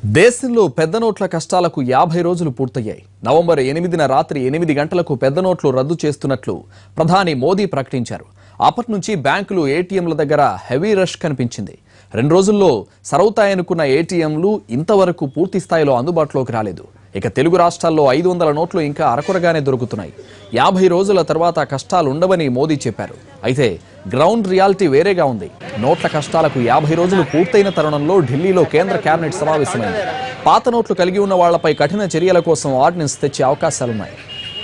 దేశంలో పెద్ద నోట్ల కష్టాలకు యాభై రోజులు పూర్తయ్యాయి నవంబర్ ఎనిమిదిన రాత్రి ఎనిమిది గంటలకు పెద్ద నోట్లు రద్దు చేస్తున్నట్లు ప్రధాని మోదీ ప్రకటించారు అప్పటి నుంచి బ్యాంకులు ఏటీఎంల దగ్గర హెవీ రష్ కనిపించింది రెండు రోజుల్లో సరవుతాయనుకున్న ఏటీఎంలు ఇంతవరకు పూర్తి స్థాయిలో అందుబాటులోకి రాలేదు ఇక తెలుగు రాష్ట్రాల్లో ఐదు వందల నోట్లు ఇంకా అరకొరగానే దొరుకుతున్నాయి యాభై రోజుల తర్వాత కష్టాలుండవని మోదీ చెప్పారు అయితే గ్రౌండ్ రియాలిటీ వేరేగా ఉంది నోట్ల కష్టాలకు యాభై రోజులు పూర్తయిన తరుణంలో ఢిల్లీలో కేంద్ర కేబినెట్ సమావేశమైంది పాత నోట్లు కలిగి ఉన్న వాళ్లపై కఠిన చర్యల కోసం ఆర్డినెన్స్ తెచ్చే అవకాశాలున్నాయి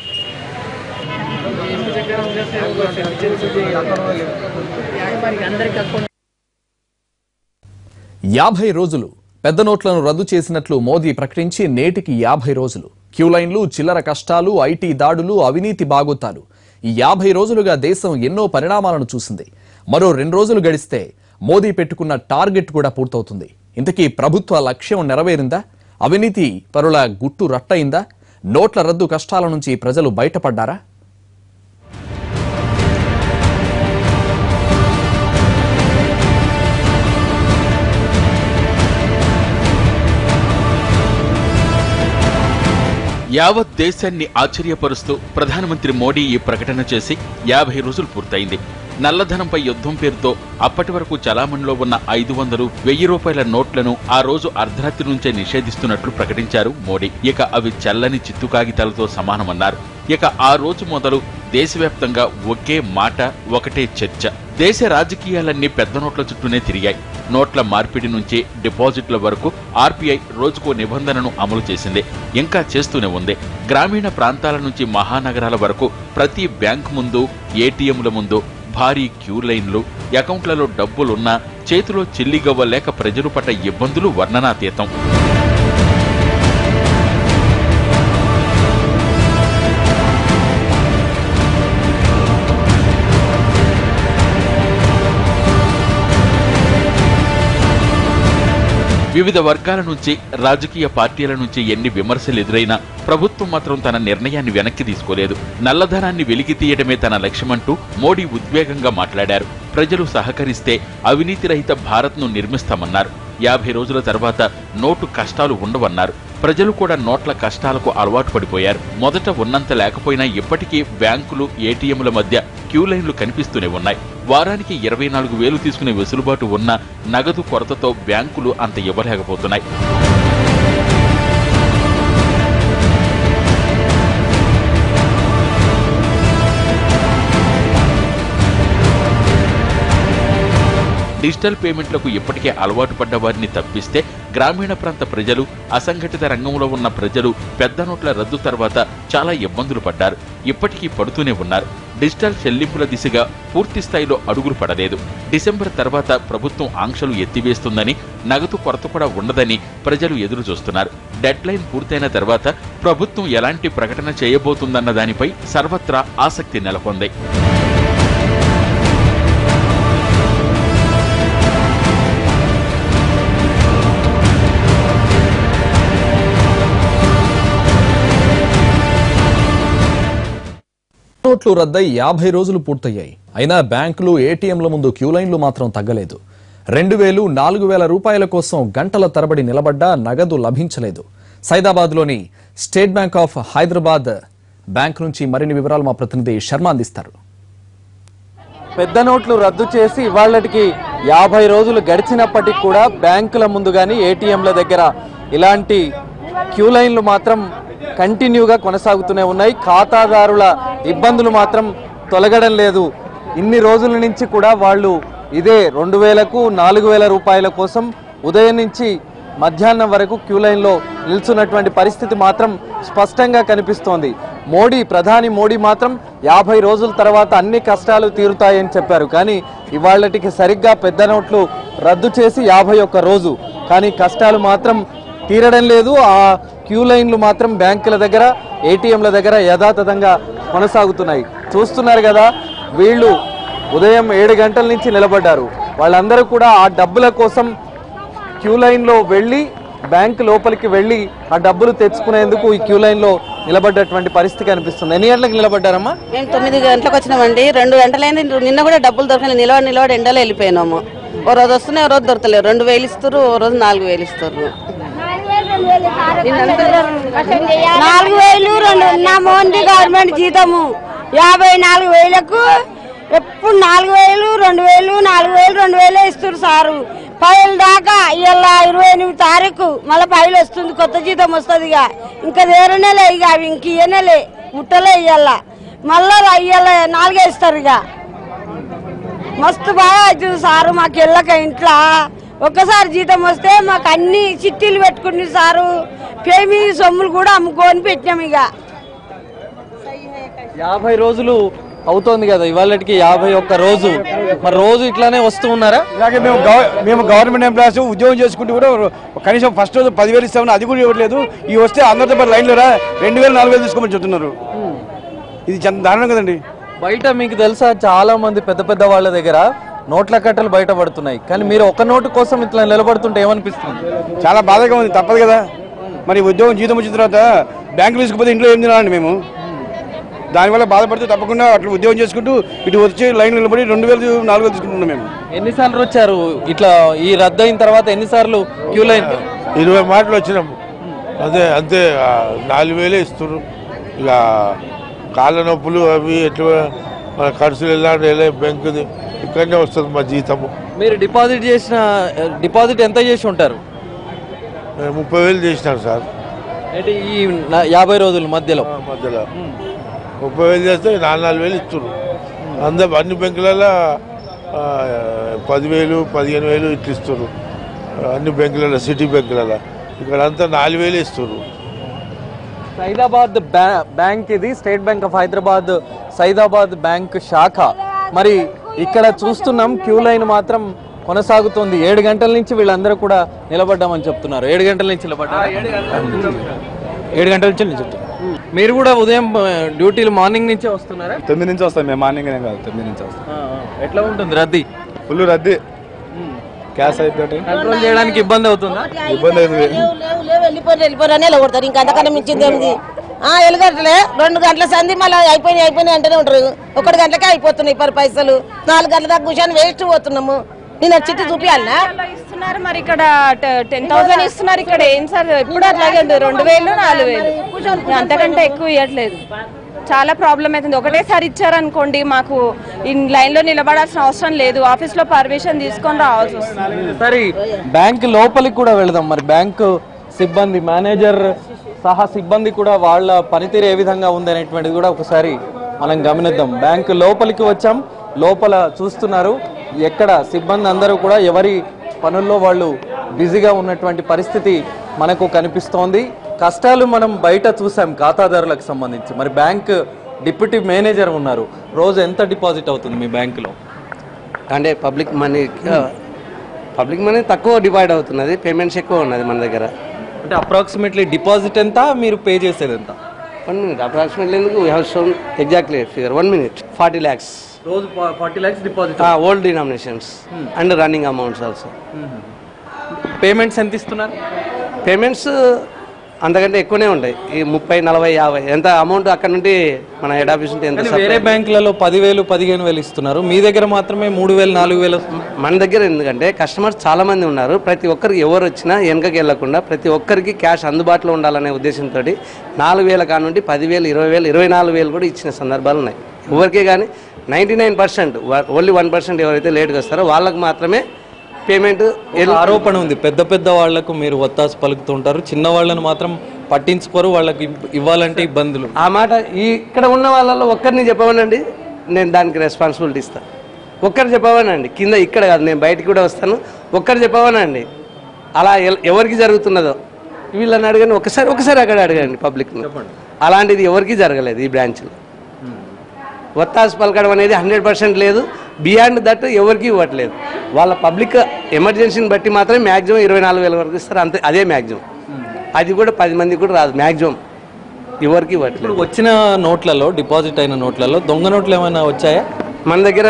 యాభై రోజులు పెద్ద నోట్లను రద్దు చేసినట్లు మోదీ ప్రకటించి నేటికి యాభై రోజులు క్యూ లైన్లు చిల్లర కష్టాలు ఐటీ దాడులు అవినీతి బాగోతాలు ఈ యాభై రోజులుగా దేశం ఎన్నో పరిణామాలను చూసింది మరో రెండు రోజులు గడిస్తే మోదీ పెట్టుకున్న టార్గెట్ కూడా పూర్తవుతుంది ఇంతకీ ప్రభుత్వ లక్ష్యం నెరవేరిందా అవినీతి పరుల గుట్టు రట్టయిందా నోట్ల రద్దు కష్టాల నుంచి ప్రజలు బయటపడ్డారా యావత్ దేశాన్ని ఆశ్చర్యపరుస్తూ ప్రధానమంత్రి మోడీ ఈ ప్రకటన చేసి యాభై రోజులు పూర్తయింది నల్లధనంపై యుద్ధం పేరుతో అప్పటి వరకు చలామణిలో ఉన్న ఐదు వందలు వెయ్యి రూపాయల నోట్లను ఆ రోజు అర్ధరాత్రి నుంచే నిషేధిస్తున్నట్లు ప్రకటించారు మోడీ ఇక అవి చల్లని చిత్తు కాగితాలతో సమానమన్నారు ఇక ఆ రోజు మొదలు దేశవ్యాప్తంగా ఒకే మాట ఒకటే చర్చ దేశ రాజకీయాలన్నీ పెద్ద నోట్ల చుట్టూనే తిరిగాయి నోట్ల మార్పిడి నుంచి డిపాజిట్ల వరకు ఆర్బీఐ రోజుకో నిబంధనను అమలు చేసింది ఇంకా చేస్తూనే ఉంది గ్రామీణ ప్రాంతాల నుంచి మహానగరాల వరకు ప్రతి బ్యాంక్ ముందు ఏటీఎంల ముందు భారీ క్యూ లైన్లు అకౌంట్లలో డబ్బులున్నా చేతిలో చిల్లిగవ్వ లేక ప్రజలు పడ్డ ఇబ్బందులు వర్ణనాతీతం వివిధ వర్గాల నుంచి రాజకీయ పార్టీల నుంచి ఎన్ని విమర్శలు ఎదురైనా ప్రభుత్వం మాత్రం తన నిర్ణయాన్ని వెనక్కి తీసుకోలేదు నల్లధనాన్ని వెలికి తీయడమే తన లక్ష్యమంటూ మోడీ ఉద్వేగంగా మాట్లాడారు ప్రజలు సహకరిస్తే అవినీతి రహిత భారత్ను నిర్మిస్తామన్నారు యాభై రోజుల తర్వాత నోటు కష్టాలు ఉండవన్నారు ప్రజలు కూడా నోట్ల కష్టాలకు అలవాటు పడిపోయారు మొదట ఉన్నంత లేకపోయినా ఇప్పటికీ బ్యాంకులు ఏటీఎంల మధ్య క్యూ లైన్లు కనిపిస్తూనే ఉన్నాయి వారానికి ఇరవై నాలుగు వేలు తీసుకునే వెసులుబాటు ఉన్న నగదు కొరతతో బ్యాంకులు అంత ఇవ్వలేకపోతున్నాయి డిజిటల్ పేమెంట్లకు ఇప్పటికే అలవాటు పడ్డ వారిని తప్పిస్తే గ్రామీణ ప్రాంత ప్రజలు అసంఘటిత రంగంలో ఉన్న ప్రజలు పెద్ద నోట్ల రద్దు తర్వాత చాలా ఇబ్బందులు పడ్డారు ఇప్పటికీ పడుతూనే ఉన్నారు డిజిటల్ చెల్లింపుల దిశగా పూర్తి స్థాయిలో అడుగులు పడలేదు డిసెంబర్ తర్వాత ప్రభుత్వం ఆంక్షలు ఎత్తివేస్తుందని నగదు కొరత కూడా ఉండదని ప్రజలు ఎదురు చూస్తున్నారు డెడ్ లైన్ పూర్తయిన తర్వాత ప్రభుత్వం ఎలాంటి ప్రకటన చేయబోతుందన్న దానిపై సర్వత్రా ఆసక్తి నెలకొంది నోట్లు రద్దై యాభై రోజులు పూర్తయ్యాయి అయినా బ్యాంకులు ఏటీఎంల ముందు క్యూ లైన్లు మాత్రం తగ్గలేదు రెండు వేలు నాలుగు వేల రూపాయల కోసం గంటల తరబడి నిలబడ్డా నగదు లభించలేదు సైదాబాద్లోని State Bank of Hyderabad bank నుంచి మరిన్ని వివరాలు మా ప్రతినిధి శర్మ అందిస్తారు పెద్ద నోట్లు రద్దు చేసి ఇవాళకి యాభై రోజులు గడిచినప్పటికీ కూడా బ్యాంకుల ముందు కానీ ఏటీఎంల దగ్గర ఇలాంటి క్యూ లైన్లు మాత్రం కంటిన్యూగా కొనసాగుతూనే ఉన్నాయి ఖాతాదారుల ఇబ్బందులు మాత్రం తొలగడం లేదు ఇన్ని రోజుల నుంచి కూడా వాళ్ళు ఇదే రెండు వేలకు నాలుగు వేల రూపాయల కోసం ఉదయం నుంచి మధ్యాహ్నం వరకు క్యూ లైన్లో నిల్చున్నటువంటి పరిస్థితి మాత్రం స్పష్టంగా కనిపిస్తోంది మోడీ ప్రధాని మోడీ మాత్రం యాభై రోజుల తర్వాత అన్ని కష్టాలు తీరుతాయని చెప్పారు కానీ ఇవాళటికి సరిగ్గా పెద్ద నోట్లు రద్దు చేసి యాభై ఒక్క రోజు కానీ కష్టాలు మాత్రం తీరడం లేదు ఆ క్యూ లైన్లు మాత్రం బ్యాంకుల దగ్గర ఏటీఎంల దగ్గర యథాతథంగా కొనసాగుతున్నాయి చూస్తున్నారు కదా వీళ్ళు ఉదయం ఏడు గంటల నుంచి నిలబడ్డారు వాళ్ళందరూ కూడా ఆ డబ్బుల కోసం క్యూ లైన్లో వెళ్ళి బ్యాంక్ లోపలికి వెళ్ళి ఆ డబ్బులు తెచ్చుకునేందుకు ఈ క్యూ లైన్లో నిలబడ్డటువంటి పరిస్థితి కనిపిస్తుంది ఎన్ని గంటలకు నిలబడ్డారమ్మా మేము తొమ్మిది గంటలకు వచ్చినామండి రెండు గంటలైంది నిన్న కూడా డబ్బులు దొరకలేదు నిలబడి నిలబడి ఎండలో వెళ్ళిపోయినాము ఓ రోజు వస్తున్నాయి ఓ రోజు దొరకలేవు రెండు వేలు ఇస్తారు ఓ రోజు నాలుగు వేలు ఇస్తారు నాలుగు వేలు రెండు నా మోంది గవర్నమెంట్ జీతము యాభై నాలుగు వేలకు ఎప్పుడు నాలుగు వేలు రెండు వేలు నాలుగు వేలు రెండు వేలు ఇస్తారు సారు పైలు దాకా ఇవాళ ఇరవై ఎనిమిది తారీఖు మళ్ళీ పైలు వస్తుంది కొత్త జీతం వస్తుంది ఇక ఇంకా వేరే నెల ఇక అవి ఇంక ఇయ్యనేలే ముట్టలే ఇవాళ మళ్ళా ఇవాళ నాలుగే ఇస్తారు ఇక మస్తు బాగా అవుతుంది సారు మాకు వెళ్ళక ఇంట్లో ఒక్కసారి జీతం వస్తే మాకు అన్ని చిట్టీలు పెట్టుకుని సారు పేమి సొమ్ములు కూడా అమ్ముకొని పెట్టినాం ఇక యాభై రోజులు అవుతోంది కదా ఇవాళకి యాభై ఒక్క రోజు మరి రోజు ఇట్లానే వస్తూ ఉన్నారా ఇలాగే మేము గవ- మేము గవర్నమెంట్ ఎంప్లాయీస్ ఉద్యోగం చేసుకుంటూ కూడా కనీసం ఫస్ట్ రోజు పదివేలు ఇస్తామని అది కూడా ఇవ్వట్లేదు ఈ వస్తే అందరితో పాటు లైన్లో రా రెండు వేలు నాలుగు వేలు తీసుకోమని చెప్తున్నారు ఇది చాలా దారుణం కదండి బయట మీకు తెలుసా చాలా మంది పెద్ద పెద్ద వాళ్ళ దగ్గర నోట్ల కట్టలు బయట పడుతున్నాయి కానీ మీరు ఒక నోటు కోసం ఇట్లా నిలబడుతుంటే ఏమనిపిస్తుంది చాలా బాధగా ఉంది తప్పదు కదా మరి ఉద్యోగం జీతం వచ్చిన తర్వాత బ్యాంకు తీసుకుపోతే ఇంట్లో ఏం తినాలండి మేము దానివల్ల బాధపడితే తప్పకుండా అట్లా ఉద్యోగం చేసుకుంటూ ఇటు వచ్చి లైన్ నిలబడి రెండు వేలు నాలుగు వేలు తీసుకుంటున్నాం మేము ఎన్నిసార్లు వచ్చారు ఇట్లా ఈ రద్దు అయిన తర్వాత ఎన్నిసార్లు క్యూ లైన్ ఇరవై మాటలు వచ్చినాము అదే అంతే ఆ, నాలుగు వేలే ఇస్తున్నారు ఇక కాళ్ళ నొప్పులు అవి ఎట్లా మన ఖర్చులు ఎలాంటి ఎలా బ్యాంకుది ఇక్కడనే వస్తుంది మా జీతము మీరు డిపాజిట్ చేసిన డిపాజిట్ ఎంత చేసి ఉంటారు మేము ముప్పై వేలు చేసినాం సార్ ఏంటి ఈ నా- యాభై రోజుల మధ్యలో ఆ మధ్యలో ముప్పై వేలు చేస్తే నాలుగు నాలుగు వేలు ఇస్తున్నారు అందరు అన్ని బ్యాంకులలో ఆ, పదివేలు పదిహేను వేలు ఇట్లా ఇస్తున్నారు అన్ని బ్యాంకులలో సిటీ బ్యాంకులలో ఇక్కడ అంతా నాలుగు వేలు ఇస్తున్నారు సైదాబాద్ బ్యా- బ్యాంక్ ఇది State Bank of Hyderabad Saidabad bank శాఖ మరి ఇక్కడ చూస్తున్నాం క్యూ లైన్ మాత్రం కొనసాగుతోంది ఏడు గంటల నుంచి వీళ్ళందరూ కూడా నిలబడ్డామని చెప్తున్నారు ఏడు గంటల నుంచి నిలబడ్డారు ఏడు గంటల నుంచి నేను చెప్తాను మీరు కూడా ఉదయం ఆ, డ్యూటీలు మార్నింగ్ నుంచే వస్తున్నారా తొమ్మిది నుంచి వస్తాం మేము మార్నింగ్ కాదు తొమ్మిది నుంచి వస్తాం ఆ, ఆ. ఎట్లా ఉంటుంది రద్దీ ఫుల్ రద్దీ క్యాష్ అయితే కంట్రోల్ చేయడానికి ఇబ్బంది అవుతుందా ఇబ్బంది అవుతుంది లేవు లేవు లేవు వెళ్ళిపోయి వెళ్ళిపోరని వెళ్ళగొడతారు ఇంకా అంతకన్నా మించింది ఏమిది ఆ ఎలుగట్లే రెండు గంటల సంధి మళ్ళీ అయిపోయినాయి అయిపోయినాయి అంటేనే ఉంటారు ఒకటి గంటలకే అయిపోతున్నాయి పది పైసలు నాలుగు గంటల దాకా కూర్చొని వేస్ట్ పోతున్నాము నేను ఆ చిట్టి చూపియాలనా అలా ఇస్తున్నారు మరి ఇక్కడ టెన్ థౌసండ్ ఇస్తున్నారు ఇక్కడ ఏం సార్ ఎప్పుడు అట్లాగే ఉంటుంది రెండు వేలు నాలుగు వేలు అంతకంటే ఎక్కువ ఇవ్వట్లేదు చాలా ప్రాబ్లం అవుతుంది ఒకటేసారి ఇచ్చారనుకోండి మాకు ఈ లైన్లో నిలబడాల్సిన అవసరం లేదు ఆఫీస్లో పర్మిషన్ తీసుకొని రావాల్సి వస్తుంది సరే బ్యాంక్ లోపలికి కూడా వెళదాం మరి బ్యాంకు సిబ్బంది మేనేజర్ సహా సిబ్బంది కూడా వాళ్ళ పనితీరు ఏ విధంగా ఉంది అనేటువంటిది కూడా ఒకసారి మనం గమనిద్దాం బ్యాంకు లోపలికి వచ్చాం లోపల చూస్తున్నారు ఎక్కడ సిబ్బంది అందరూ కూడా ఎవరి పనుల్లో వాళ్ళు బిజీగా ఉన్నటువంటి పరిస్థితి మనకు కనిపిస్తోంది కష్టాలు మనం బయట చూసాం ఖాతాదారులకు సంబంధించి మరి బ్యాంక్ డిప్యూటీ మేనేజర్ ఉన్నారు రోజు ఎంత డిపాజిట్ అవుతుంది మీ బ్యాంకులో అంటే పబ్లిక్ మనీ పబ్లిక్ మనీ తక్కువ డివైడ్ అవుతున్నది పేమెంట్స్ ఎక్కువ ఉన్నది మన దగ్గర అంటే అప్రాక్సిమేట్లీ డిపాజిట్ ఎంత మీరు పే చేసేది ఎంత వన్ మినిట్ అప్రాక్సిమేట్లీ ఎందుకు have shown exactly figure one minute forty lakhs రోజు forty lakhs deposit old denominations and running amounts also payments ఎంత ఇస్తున్నారు పేమెంట్స్ అంతకంటే ఎక్కువనే ఉంటాయి ఈ ముప్పై నలభై యాభై ఎంత అమౌంట్ అక్కడ నుండి మన హెడ్ ఆఫీస్ నుండి ఎంత కానీ వేరే బ్యాంకులలో పదివేలు పదిహేను వేలు ఇస్తున్నారు మీ దగ్గర మాత్రమే మూడు వేలు నాలుగు వేలు వస్తుంది. మన దగ్గర ఎందుకంటే కస్టమర్స్ చాలా మంది ఉన్నారు ప్రతి ఒక్కరికి ఎవరు వచ్చినా వెనకకి వెళ్లకుండా ప్రతి ఒక్కరికి క్యాష్ అందుబాటులో ఉండాలనే ఉద్దేశంతో నాలుగు వేల కాడ నుండి పదివేలు ఇరవై వేలు ఇరవై నాలుగు వేలు కూడా ఇచ్చిన సందర్భాలు ఉన్నాయి ఎవరికే కానీ ninety nine percent only one percent ఎవరైతే లేట్గా వస్తారో వాళ్ళకి మాత్రమే పేమెంట్ ఒక ఆరోపణ ఉంది పెద్ద పెద్ద వాళ్లకు మీరు ఒత్తాసు పలుకుతుంటారు చిన్న వాళ్ళని మాత్రం పట్టించుకోరు వాళ్ళకి ఇవ్- ఇవ్వాలంటే ఇబ్బందులు ఆ మాట ఈ ఇక్కడ ఉన్న వాళ్ళలో ఒక్కరిని చెప్పమనండి నేను దానికి రెస్పాన్సిబిలిటీ ఇస్తాను ఒక్కరు చెప్పవనండి కింద ఇక్కడ కాదు నేను బయటికి కూడా వస్తాను ఒక్కరు చెప్పవనండి అలా ఎల్- ఎవరికి జరుగుతున్నదో వీళ్ళని అడగండి ఒకసారి ఒకసారి అక్కడ అడగండి పబ్లిక్ అలాంటిది ఎవరికి జరగలేదు ఈ బ్రాంచ్లో ఒత్తాసు పలకడం అనేది హండ్రెడ్ పర్సెంట్ లేదు బియాండ్ దట్ ఎవరికి ఇవ్వట్లేదు వాళ్ళ పబ్లిక్ ఎమర్జెన్సీని బట్టి మాత్రమే మ్యాక్సిమం ఇరవై నాలుగు వేల వరకు ఇస్తారు అంతే అదే మ్యాక్సిమం అది కూడా పది మందికి కూడా రాదు మ్యాక్సిమం ఎవరికి ఇవ్వట్లేదు ఇప్పుడు వచ్చిన నోట్లలో డిపాజిట్ అయిన నోట్లలో దొంగ నోట్లు ఏమైనా వచ్చాయా మన దగ్గర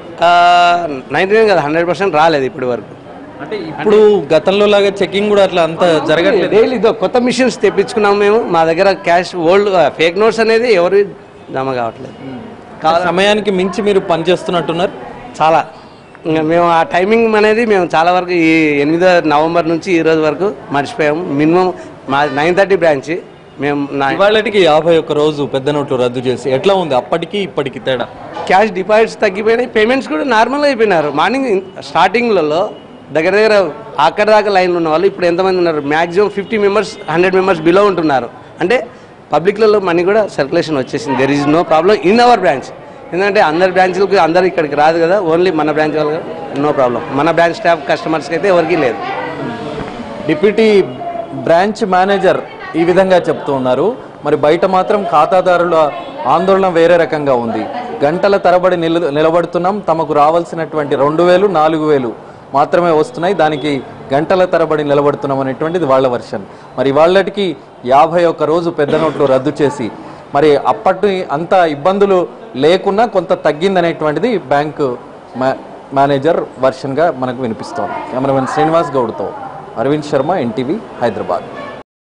నైంటీ నైన్ కదా హండ్రెడ్ పర్సెంట్ రాలేదు ఇప్పటి వరకు అంటే ఇప్పుడు గతంలో లాగా చెకింగ్ కూడా అట్లా అంత జరగట్లేదు డైలీ ఇదో కొత్త మిషన్స్ తెప్పించుకున్నాము మేము మా దగ్గర క్యాష్ ఓల్డ్ ఫేక్ నోట్స్ అనేది ఎవరు జమ కావట్లేదు సమయానికి మించి మీరు పని చేస్తున్నట్టున్నారు చాలా ఇంకా మేము ఆ టైమింగ్ అనేది మేము చాలా వరకు ఈ ఎనిమిదో నవంబర్ నుంచి ఈ రోజు వరకు మర్చిపోయాము మినిమం మా నైన్ థర్టీ బ్రాంచ్ మేము నా ఇవాళకి యాభై ఒక్క రోజు పెద్ద నోట్లు రద్దు చేసి ఎట్లా ఉంది అప్పటికి ఇప్పటికి తేడా క్యాష్ డిపాజిట్స్ తగ్గిపోయినాయి పేమెంట్స్ కూడా నార్మల్గా అయిపోయినారు మార్నింగ్ స్టార్టింగ్లలో దగ్గర దగ్గర అక్కడ దాకా లైన్లో ఉన్న వాళ్ళు ఇప్పుడు ఎంతమంది ఉన్నారు maximum fifty members hundred members below ఉంటున్నారు అంటే పబ్లిక్లలో మనీ కూడా సర్క్యులేషన్ వచ్చేసింది there is no problem in our branch ఎందుకంటే అందరి బ్రాంచ్లకు అందరు ఇక్కడికి రాదు కదా ఓన్లీ మన బ్రాంచ్ వాళ్ళు నో ప్రాబ్లం మన బ్రాంచ్ స్టాఫ్ కస్టమర్స్కి అయితే ఎవరికీ లేదు డిప్యూటీ బ్రాంచ్ మేనేజర్ ఈ విధంగా చెప్తూ ఉన్నారు మరి బయట మాత్రం ఖాతాదారుల ఆందోళన వేరే రకంగా ఉంది గంటల తరబడి నిల నిలబడుతున్నాం తమకు రావాల్సినటువంటి రెండు వేలు నాలుగు వేలు మాత్రమే వస్తున్నాయి దానికి గంటల తరబడి నిలబడుతున్నాం అనేటువంటిది వాళ్ళ వర్షన్ మరి వాళ్ళకి యాభై ఒక్క రోజు పెద్ద నోట్లు రద్దు చేసి మరి అప్పటి అంత ఇబ్బందులు లేకున్నా కొంత తగ్గిందనేటువంటిది బ్యాంకు మా- మేనేజర్ వర్షన్గా మనకు వినిపిస్తోంది కెమెరామెన్ శ్రీనివాస్ గౌడ్తో అరవింద్ శర్మ ఎన్టీవీ హైదరాబాద్